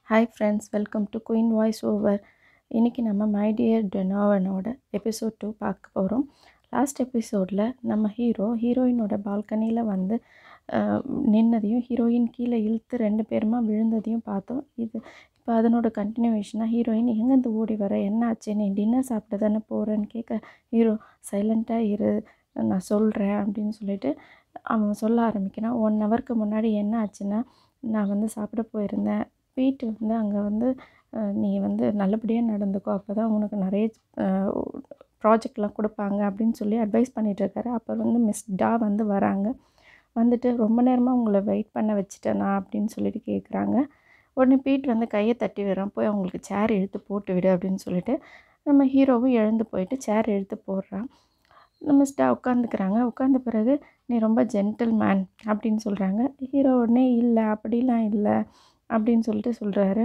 hi friends welcome to queen voice over இன்றைக்கி நம்ம my dear டெனோவனோட எபிசோட் டூ பார்க்க போகிறோம் லாஸ்ட் எபிசோடில் நம்ம ஹீரோ ஹீரோயினோட பால்கனியில் வந்து அஹ், நின்னதையும் ஹீரோயின் கீழே இழுத்து ரெண்டு பேருமா விழுந்ததையும் பார்த்தோம் இது இப்போ அதனோட கண்டினியூவேஷனாக ஹீரோயின் எங்கேருந்து ஓடி வர என்ன ஆச்சு நீ டின்னர் சாப்பிட தானே போகிறேன்னு கேட்க ஹீரோ சைலண்ட்டாக இரு நான் சொல்கிறேன் அப்படின்னு சொல்லிட்டு அவன் சொல்ல ஆரம்பிக்கிறான் ஒன் ஹவருக்கு முன்னாடி என்ன ஆச்சுன்னா நான் வந்து சாப்பிட போயிருந்தேன் வீட்டு வந்து அங்கே வந்து அஹ், நீ வந்து நல்லபடியாக நடந்துக்கோ அப்போ தான் உனக்கு நிறைய ப்ராஜெக்ட்லாம் கொடுப்பாங்க அப்படின்னு சொல்லி அட்வைஸ் பண்ணிகிட்ருக்காரு அப்போ வந்து மிஸ் டா வந்து வராங்க வந்துட்டு ரொம்ப நேரமாக உங்களை வெயிட் பண்ண வச்சுட்டேனா அப்படின்னு சொல்லிட்டு கேட்குறாங்க உடனே பீட் வந்து கையை தட்டி விடுறான் போய் அவங்களுக்கு சேர் இழுத்து போட்டு விடு அப்படின்னு சொல்லிட்டு நம்ம ஹீரோவும் எழுந்து போயிட்டு சேர் இழுத்து போடுறான் நம்ம ஸ்டா உட்காந்துக்கிறாங்க உட்காந்த பிறகு நீ ரொம்ப ஜென்டில் மேன் அப்படின்னு சொல்கிறாங்க ஹீரோ உடனே இல்லை அப்படிலாம் இல்லை அப்படின்னு சொல்லிட்டு சொல்கிறாரு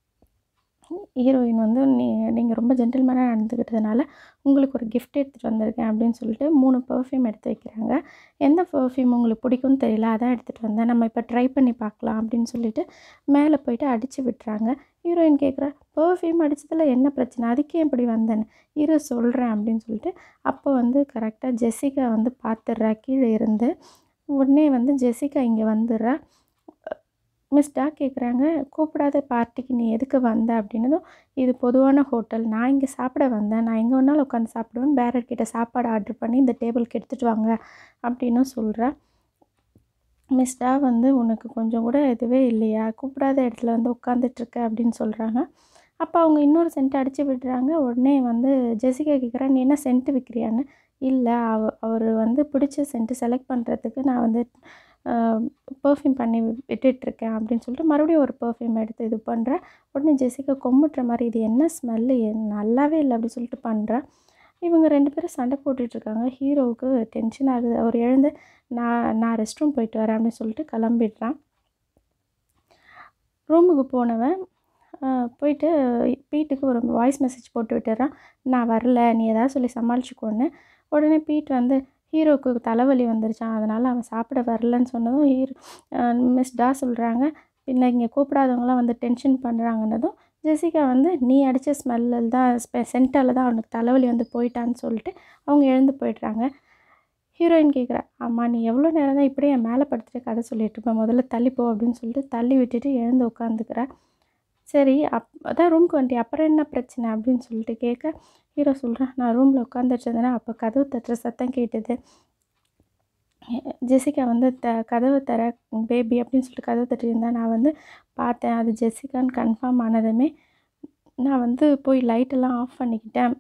ஹீரோயின் வந்து நீ நீங்கள் ரொம்ப ஜென்டில்மேனாக நடந்துக்கிட்டதுனால உங்களுக்கு ஒரு gift எடுத்துகிட்டு வந்திருக்கேன் அப்படின்னு சொல்லிட்டு மூணு பர்ஃப்யூம் எடுத்து வைக்கிறாங்க எந்த பர்ஃப்யூம் உங்களுக்கு பிடிக்கும்னு தெரியல அதான் எடுத்துகிட்டு வந்தேன் நம்ம இப்போ ட்ரை பண்ணி பார்க்கலாம் அப்படின்னு சொல்லிட்டு மேலே போயிட்டு அடித்து விட்டுறாங்க ஹீரோயின் கேட்குறா பர்ஃப்யூம் அடித்ததில் என்ன பிரச்சனை அதுக்கே இப்படி வந்தேன்னு இரு சொல்கிறேன் அப்படின்னு சொல்லிட்டு அப்போ வந்து கரெக்டாக ஜெசிகா வந்து பார்த்துடுறா கீழே இருந்து உடனே வந்து ஜெசிகா இங்கே வந்துடுறா மிஸ் டா கேட்குறாங்க கூப்பிடாத பார்ட்டிக்கு நீ எதுக்கு வந்த அப்படின்னதும் இது பொதுவான ஹோட்டல் நான் இங்கே சாப்பிட வந்தேன் நான் எங்கே வேணாலும் உட்காந்து சாப்பிடுவேன் பேரர் கிட்ட சாப்பாடு ஆர்டர் பண்ணி இந்த டேபிளுக்கு எடுத்துகிட்டு வாங்க அப்படின்னும் சொல்கிறா மிஸ் டா வந்து உனக்கு கொஞ்சம் கூட இதுவே இல்லையா கூப்பிடாத இடத்துல வந்து உட்காந்துட்ருக்க அப்படின்னு சொல்கிறாங்க அப்போ அவங்க இன்னொரு சென்ட் அடித்து விடுறாங்க உடனே வந்து ஜெசிகா கேட்குறா நீ என்ன சென்ட் விற்கிறியான்னு இல்லை அவ அவர் வந்து பிடிச்ச சென்ட்டு செலக்ட் பண்ணுறதுக்கு நான் வந்து பர்ஃப்யூம் பண்ணி விட்டுட்ருக்கேன் அப்படின்னு சொல்லிட்டு மறுபடியும் ஒரு பர்ஃப்யூம் எடுத்து இது பண்ணுறேன் உடனே ஜெசிகா கொம்முட்டுற மாதிரி இது என்ன ஸ்மெல்லு நல்லாவே இல்லை அப்படி சொல்லிட்டு பண்ணுறா இவங்க ரெண்டு பேரும் சண்டை போட்டுட்ருக்காங்க ஹீரோவுக்கு டென்ஷன் ஆகுது அவர் எழுந்து நான் நான் ரெஸ்ட் ரூம் போயிட்டு வரேன் அப்படின்னு சொல்லிட்டு கிளம்பிடுறான் ரூமுக்கு போனவன் ஆஹ், போயிட்டு பீட்டுக்கு ஒரு வாய்ஸ் மெசேஜ் போட்டு விட்டுறான் நான் வரல நீ ஏதாவது சொல்லி சமாளிச்சுக்கோன்னு உடனே பீட் வந்து ஹீரோவுக்கு தலைவலி வந்துருச்சான் அதனால் அவன் சாப்பிட வரலன்னு சொன்னதும் ஹீரோ மிஸ் டா சொல்கிறாங்க பின்ன இங்கே கூப்பிடாதவங்களாம் வந்து டென்ஷன் பண்ணுறாங்கன்னதும் ஜெசிகா வந்து நீ அடித்த ஸ்மெல்லில் தான் ஸ்பெ சென்ட்டால் தான் அவனுக்கு தலைவலி வந்து போயிட்டான்னு சொல்லிட்டு அவங்க எழுந்து போயிடுறாங்க ஹீரோயின் கேட்குறா ஆமாம் நீ எவ்வளோ நேரம் தான் இப்படியே என் மேலே படுத்துட்டு கதை சொல்லிட்டு இருப்ப முதல்ல தள்ளி போ அப்படின்னு சொல்லிட்டு தள்ளி விட்டுட்டு எழுந்து உட்காந்துக்கிறா சரி அப் அதான் ரூம்க்கு வந்துட்டி அப்புறம் என்ன பிரச்சனை அப்படின்னு சொல்லிட்டு கேட்க ஹீரோ சொல்கிறான் நான் ரூமில் உட்காந்துட்டு இருந்தேன்னா அப்போ கதவு தட்டுற சத்தம் கேட்டது ஜெசிகா வந்து த கதவு தர பேபி அப்படின்னு சொல்லிட்டு கதவு தட்டியிருந்தா நான் வந்து பார்த்தேன் அது ஜெசிகான்னு கன்ஃபார்ம் ஆனதுமே நான் வந்து போய் லைட்டெல்லாம் ஆஃப் பண்ணிக்கிட்டேன்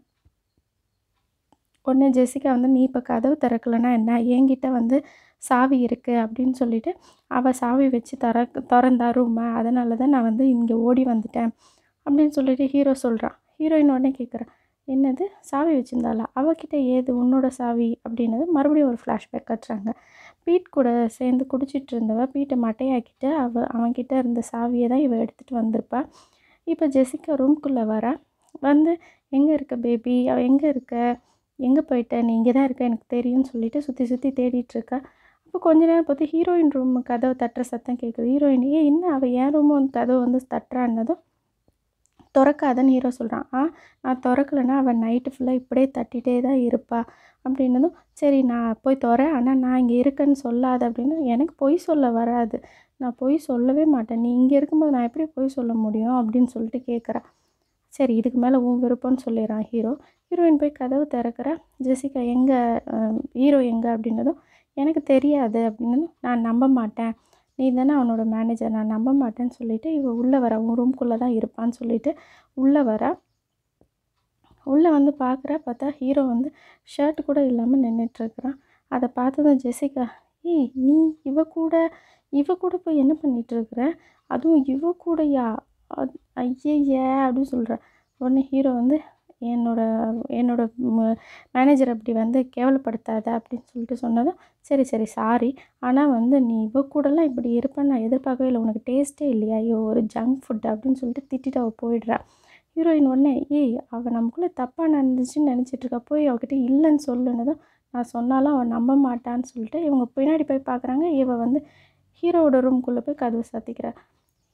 உடனே ஜெசிகா வந்து நீ இப்போ கதவு திறக்கலைன்னா என்ன என்கிட்ட வந்து சாவி இருக்குது அப்படின்னு சொல்லிட்டு அவள் சாவி வச்சு திற திறந்தா ரூமை அதனால தான் நான் வந்து இங்கே ஓடி வந்துட்டேன் அப்படின்னு சொல்லிட்டு ஹீரோ சொல்கிறான் ஹீரோயின் உடனே கேட்குறா என்னது சாவி வச்சுருந்தாளா அவகிட்ட ஏது உன்னோட சாவி அப்படின்னது மறுபடியும் ஒரு ஃப்ளாஷ்பேக் கட்டுறாங்க பீட் கூட சேர்ந்து குடிச்சிட்டு இருந்தவ பீட்டை மட்டையாக்கிட்டு அவ அவன்கிட்ட இருந்த சாவியை தான் இவ எடுத்துகிட்டு வந்திருப்பா இப்போ ஜெசிகா ரூம்குள்ளே வரா வந்து எங்கே இருக்க பேபி அவ எங்கே இருக்க எங்கே போயிட்ட நீ இங்கே தான் இருக்க எனக்கு தெரியும்னு சொல்லிட்டு சுற்றி சுற்றி தேடிட்டு இருக்கா அப்போ கொஞ்ச நேரம் பார்த்து ஹீரோயின் ரூம் கதவை தட்டுற சத்தம் கேட்குது ஹீரோயின் ஏ என்ன அவள் என் ரூம் வந்து கதவை வந்து தட்டுறான்னதும் திறக்காதன்னு ஹீரோ சொல்கிறான் ஆ நான் திறக்கலைன்னா அவள் நைட்டு ஃபுல்லாக இப்படியே தட்டிகிட்டே தான் இருப்பா அப்படின்னதும் சரி நான் போய் திற ஆனால் நான் இங்கே இருக்கேன்னு சொல்லாத அப்படின்னு எனக்கு பொய் சொல்ல வராது நான் பொய் சொல்லவே மாட்டேன் நீ இங்கே இருக்கும்போது நான் எப்படி பொய் சொல்ல முடியும் அப்படின்னு சொல்லிட்டு கேட்குறா சரி இதுக்கு மேலே உன் விருப்பம்னு சொல்லிடுறான் ஹீரோ ஹீரோயின் போய் கதவு திறக்கிறா ஜெசிகா எங்கே ஹீரோ எங்கே அப்படின்னதும் எனக்கு தெரியாது அப்படின்னதும் நான் நம்ப மாட்டேன் நீ தானே அவனோட மேனேஜர் நான் நம்ப மாட்டேன்னு சொல்லிட்டு இவ உள்ளே வர உன் ரூம்குள்ளே தான் இருப்பான்னு சொல்லிட்டு உள்ளே வரா உள்ளே வந்து பார்க்குறா பார்த்தா ஹீரோ வந்து ஷர்ட் கூட இல்லாமல் நின்றுட்டுருக்குறான் அதை பார்த்ததும் ஜெசிகா ஏய் நீ இவ கூட இவ கூட போய் என்ன பண்ணிட்டு இருக்கிற அதுவும் இவ கூடயா அத்- ஐயைய அப்படின்னு சொல்கிறா உடனே ஹீரோ வந்து என்னோட என்னோட மேனேஜர் அப்படி வந்து கேவலப்படுத்தாத அப்படின்னு சொல்லிட்டு சொன்னதும் சரி சரி சாரி ஆனால் வந்து நீ இவ கூடலாம் இப்படி இருப்பேன்னு நான் எதிர்பார்க்கவே இல்லை உனக்கு டேஸ்ட்டே இல்லையா ஐயோ ஒரு ஜங்க் ஃபுட் அப்படின்னு சொல்லிட்டு திட்டிட்டு அவள் போயிடுறா ஹீரோயின் உடனே ஏய் அவள் நமக்குள்ளே தப்பாக நடந்துச்சுன்னு நினச்சிட்டு இருக்கா போய் அவகிட்ட இல்லைன்னு சொல்லுனதும் நான் சொன்னாலும் அவள் நம்ப மாட்டான்னு சொல்லிட்டு இவங்க பின்னாடி போய் பார்க்குறாங்க இவ வந்து ஹீரோவோட ரூம்குள்ளே போய் கதவை சாத்திக்கிறா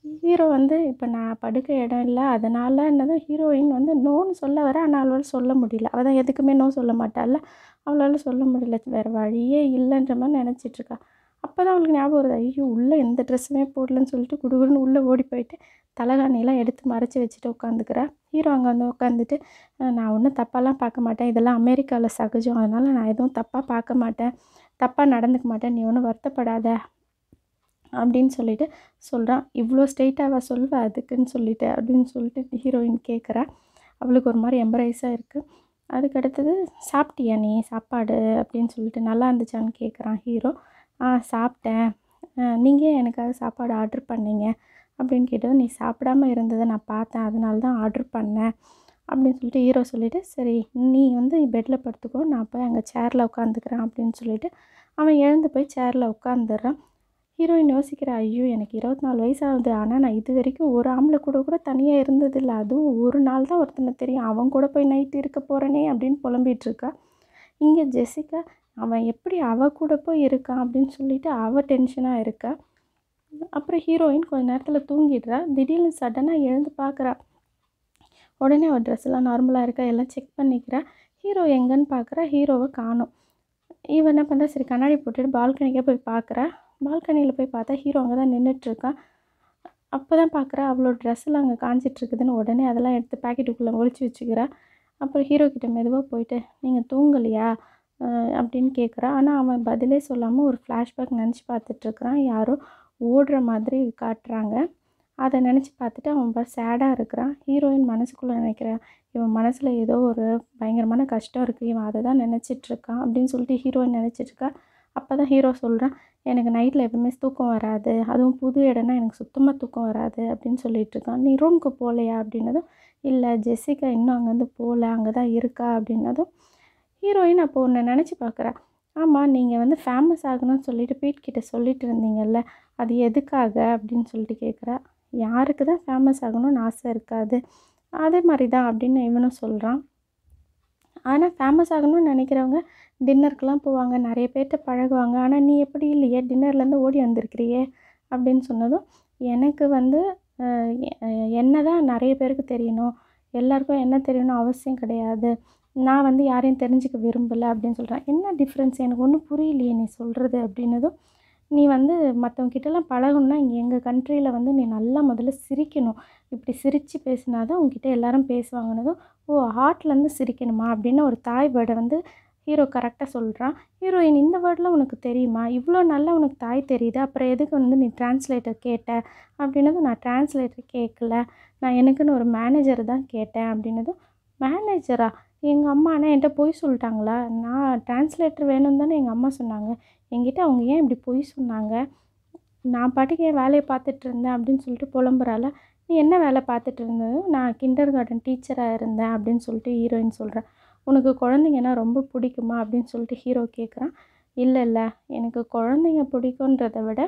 ஹீரோ வந்து இப்போ நான் படுக்க இடம் இல்லை அதனால் என்னதான் ஹீரோயின் வந்து நோன்னு சொல்ல வர ஆனால் அவளால் சொல்ல முடியல அவள் தான் எதுக்குமே நோ சொல்ல மாட்டாள்ல அவளால் சொல்ல முடியல வேறு வழியே இல்லைன்ற மாதிரி நினச்சிட்ருக்கா அப்போ தான் அவளுக்கு ஞாபகம் வருது ஐயோ உள்ளே எந்த ட்ரெஸ்ஸுமே போடலன்னு சொல்லிட்டு குடுகுடுன்னு உள்ளே ஓடி போயிட்டு தலகாணியெல்லாம் எடுத்து மறைச்சி வச்சுட்டு உட்காந்துக்கிறா ஹீரோ அங்கே வந்து உட்காந்துட்டு நான் ஒன்றும் தப்பாலாம் பார்க்க மாட்டேன் இதெல்லாம் அமெரிக்காவில் சகஜம் அதனால் நான் எதுவும் தப்பாக பார்க்க மாட்டேன் தப்பாக நடந்துக்க மாட்டேன் நீ ஒன்றும் வருத்தப்படாத அப்படின்னு சொல்லிட்டு சொல்கிறான் இவ்வளோ ஸ்ட்ரெயிட்டாக சொல்வ அதுக்குன்னு சொல்லிட்டு அப்படின்னு சொல்லிட்டு ஹீரோயின் கேட்குறா அவளுக்கு ஒரு மாதிரி எம்பரைஸாக இருக்குது அதுக்கு அடுத்தது சாப்பிட்டியா நீ சாப்பாடு அப்படின்னு சொல்லிட்டு நல்லா இருந்துச்சான்னு கேட்குறான் ஹீரோ ஆ சாப்பிட்டேன் நீங்கள் எனக்காக சாப்பாடு ஆர்டர் பண்ணீங்க அப்படின்னு கேட்டது நீ சாப்பிடாம இருந்ததை நான் பார்த்தேன் அதனால தான் ஆர்டர் பண்ணேன் அப்படின்னு சொல்லிட்டு ஹீரோ சொல்லிவிட்டு சரி நீ வந்து பெட்டில் படுத்துக்கோ நான் போய் அங்கே சேரில் உட்காந்துக்கிறேன் அப்படின்னு சொல்லிட்டு அவன் எழுந்து போய் சேரில் உட்காந்துடுறான் ஹீரோயின் யோசிக்கிறா ஐயோ எனக்கு இருபத்தி நாலு வயசு ஆகுது ஆனால் நான் இது வரைக்கும் ஒரு ஆம்பளை கூட கூட தனியாக இருந்ததில்லை அதுவும் ஒரு நாள் தான் ஒருத்தனை தெரியும் அவன் கூட போய் நைட்டு இருக்க போகிறேனே அப்படின்னு புலம்பிகிட்டு இருக்கா இங்கே ஜெசிகா அவன் எப்படி அவ கூட போய் இருக்கான் அப்படின்னு சொல்லிட்டு அவள் டென்ஷனாக இருக்கா அப்புறம் ஹீரோயின் கொஞ்ச நேரத்தில் தூங்கிடுறா திடீர்னு சடனாக எழுந்து பார்க்குறா உடனே அவள் ட்ரெஸ் எல்லாம் நார்மலாக இருக்கா எல்லாம் செக் பண்ணிக்கிறா ஹீரோ எங்கன்னு பார்க்குறா ஹீரோவை காணும் இவன் என்ன பண்ணுறா சரி கண்ணாடி போட்டுட்டு பால்கனிக்கே போய் பார்க்குறா பால்கனியில் போய் பார்த்தா ஹீரோ அங்கே தான் நின்றுட்டுருக்கான் அப்போ தான் பார்க்குறா அவளோட ட்ரெஸ்ஸெல்லாம் அங்கே காஞ்சிட்ருக்குதுன்னு உடனே அதெல்லாம் எடுத்து பேக்கெட்டுக்குள்ளே ஒழிச்சு வச்சுக்கிறா அப்புறம் ஹீரோ கிட்ட மெதுவாக போயிட்டு நீங்கள் தூங்கலையா அப்படின்னு கேட்குறா ஆனால் அவன் பதிலே சொல்லாமல் ஒரு ஃப்ளாஷ்பேக் நினச்சி பார்த்துட்ருக்குறான் யாரோ ஓடுற மாதிரி காட்டுறாங்க அதை நினச்சி பார்த்துட்டு அவன் ரொம்ப சேடாக இருக்கிறான் ஹீரோயின் மனசுக்குள்ளே நினைக்கிறான் இவன் மனசில் ஏதோ ஒரு பயங்கரமான கஷ்டம் இருக்குது இவன் அதை தான் நினச்சிட்ருக்கான் அப்படின்னு சொல்லிட்டு ஹீரோயின் நினச்சிட்ருக்கா அப்போ தான் ஹீரோ சொல்கிறான் எனக்கு நைட்டில் எப்பவுமே தூக்கம் வராது அதுவும் புது இடம்னா எனக்கு சுத்தமாக தூக்கம் வராது அப்படின்னு சொல்லிட்டு இருக்கான் நீ ரூமுக்கு போகலையா அப்படின்னதும் இல்லை ஜெஸ்ஸிகா இன்னும் அங்கேருந்து போகல அங்கே தான் இருக்கா அப்படின்னதும் ஹீரோயின் அப்போ ஒன்று நினச்சி பார்க்குறா ஆமாம் நீங்கள் வந்து ஃபேமஸ் ஆகணும்னு சொல்லிட்டு பீட் கிட்ட சொல்லிட்டு இருந்தீங்கல்ல அது எதுக்காக அப்படின்னு சொல்லிட்டு கேட்குறா யாருக்கு தான் ஃபேமஸ் ஆகணும்னு ஆசை இருக்காது அதே மாதிரி தான் அப்படின்னு இவனும் சொல்கிறான் ஆனால் ஃபேமஸ் ஆகணும்னு நினைக்கிறவங்க டின்னருக்கெலாம் போவாங்க நிறைய பேர்கிட்ட பழகுவாங்க ஆனால் நீ எப்படி இல்லையே டின்னர்லேருந்து ஓடி வந்திருக்கிறியே அப்படின்னு சொன்னதும் எனக்கு வந்து என்ன தான் நிறைய பேருக்கு தெரியணும் எல்லாருக்கும் என்ன தெரியணும் அவசியம் கிடையாது நான் வந்து யாரையும் தெரிஞ்சுக்க விரும்பலை அப்படின்னு சொல்கிறேன் என்ன டிஃப்ரென்ஸ் எனக்கு ஒன்றும் புரியலையே நீ சொல்கிறது அப்படின்னதும் நீ வந்து மற்றவங்கிட்டலாம் பழகணுன்னா இங்கே எங்கள் கண்ட்ரியில் வந்து நீ நல்லா முதல்ல சிரிக்கணும் இப்படி சிரித்து பேசினா தான் உங்ககிட்ட எல்லாரும் பேசுவாங்கன்னதும் ஓ ஹார்ட்லேருந்து சிரிக்கணுமா அப்படின்னு ஒரு தாய் வேர்டை வந்து ஹீரோ கரெக்டாக சொல்கிறான் ஹீரோயின் இந்த வேர்டெலாம் உனக்கு தெரியுமா இவ்வளோ நல்லா உனக்கு தாய் தெரியுது அப்புறம் எதுக்கு வந்து நீ டிரான்ஸ்லேட்டர் கேட்ட அப்படின்னதும் நான் டிரான்ஸ்லேட்டர் கேட்கல நான் எனக்குன்னு ஒரு மேனேஜர் தான் கேட்டேன் அப்படின்னதும் மேனேஜரா எங்கள் அம்மா ஆனால் என்கிட்ட பொய் சொல்லிட்டாங்களா நான் டிரான்ஸ்லேட்டர் வேணும்னு தானே எங்கள் அம்மா சொன்னாங்க என்கிட்ட அவங்க ஏன் இப்படி பொய் சொன்னாங்க நான் பாட்டுக்கு என் வேலையை பார்த்துட்டு இருந்தேன் அப்படின்னு சொல்லிட்டு புலம்புறால நீ என்ன வேலை பார்த்துட்டு இருந்தது நான் கிண்டர் கார்டன் டீச்சராக இருந்தேன் அப்படின்னு சொல்லிட்டு ஹீரோயின் சொல்கிறேன் உனக்கு குழந்தைங்கன்னா ரொம்ப பிடிக்குமா அப்படின்னு சொல்லிட்டு ஹீரோ கேட்குறான் இல்லை இல்லை எனக்கு குழந்தைங்க பிடிக்குன்றத விட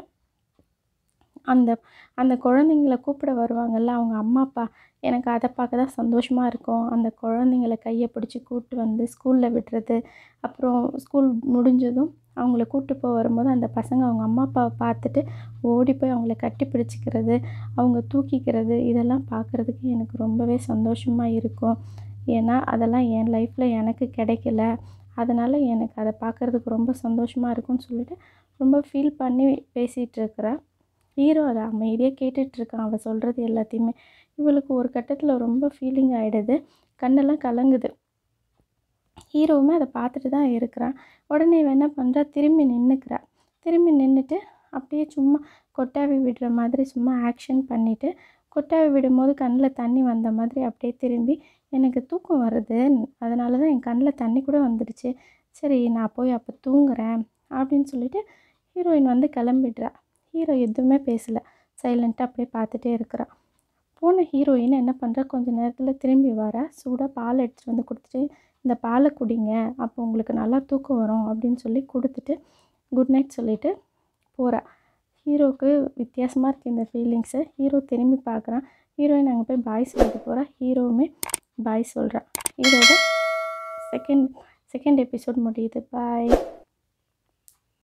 அந்த அந்த குழந்தைங்கள கூப்பிட வருவாங்கள்ல அவங்க அம்மா அப்பா எனக்கு அதை பார்க்க தான் சந்தோஷமாக இருக்கும் அந்த குழந்தைங்கள கையை பிடிச்சி கூப்பிட்டு வந்து ஸ்கூலில் விடுறது அப்புறம் ஸ்கூல் முடிஞ்சதும் அவங்கள கூப்பிட்டு போக வரும்போது அந்த பசங்க அவங்க அம்மா அப்பாவை பார்த்துட்டு ஓடி போய் அவங்கள கட்டி பிடிச்சிக்கிறது அவங்க தூக்கிக்கிறது இதெல்லாம் பார்க்குறதுக்கு எனக்கு ரொம்பவே சந்தோஷமாக இருக்கும் ஏன்னா அதெல்லாம் என் லைஃப்பில் எனக்கு கிடைக்கல அதனால் எனக்கு அதை பார்க்குறதுக்கு ரொம்ப சந்தோஷமாக இருக்கும்னு சொல்லிட்டு ரொம்ப ஃபீல் பண்ணி பேசிகிட்டு இருக்கிறேன் ஹீரோ அதை அமைதியாக கேட்டுட்ருக்கான் அவள் சொல்கிறது எல்லாத்தையுமே இவளுக்கு ஒரு கட்டத்தில் ரொம்ப ஃபீலிங் ஆகிடுது கண்ணெல்லாம் கலங்குது ஹீரோவுமே அதை பார்த்துட்டு தான் இருக்கிறான் உடனே இவன் என்ன பண்ணுறா திரும்பி நின்றுக்கிறா திரும்பி நின்றுட்டு அப்படியே சும்மா கொட்டாவி விடுற மாதிரி சும்மா ஆக்ஷன் பண்ணிவிட்டு கொட்டாவி விடும்போது கண்ணில் தண்ணி வந்த மாதிரி அப்படியே திரும்பி எனக்கு தூக்கம் வருது அதனால தான் என் கண்ணில் தண்ணி கூட வந்துடுச்சு சரி நான் போய் அப்போ தூங்குறேன் அப்படின்னு சொல்லிட்டு ஹீரோயின் வந்து கிளம்பிடுறா ஹீரோ எதுவுமே பேசலை சைலண்ட்டாக அப்படியே பார்த்துட்டே இருக்கிறான் போன ஹீரோயின் என்ன பண்ணுறா கொஞ்சம் நேரத்தில் திரும்பி வர சூடாக பால் எடுத்துகிட்டு வந்து கொடுத்துட்டு இந்த பாலை குடிங்க அப்போ உங்களுக்கு நல்லா தூக்கம் வரும் அப்படின்னு சொல்லி கொடுத்துட்டு குட் நைட் சொல்லிவிட்டு போகிறா ஹீரோவுக்கு வித்தியாசமாக இருக்குது இந்த ஃபீலிங்ஸு ஹீரோ திரும்பி பார்க்குறான் ஹீரோயின் அங்கே போய் பாய் சொல்லிட்டு போகிறா ஹீரோவுமே பாய் சொல்கிறான் இதோட செகண்ட் செகண்ட் எபிசோட் முடியுது பாய்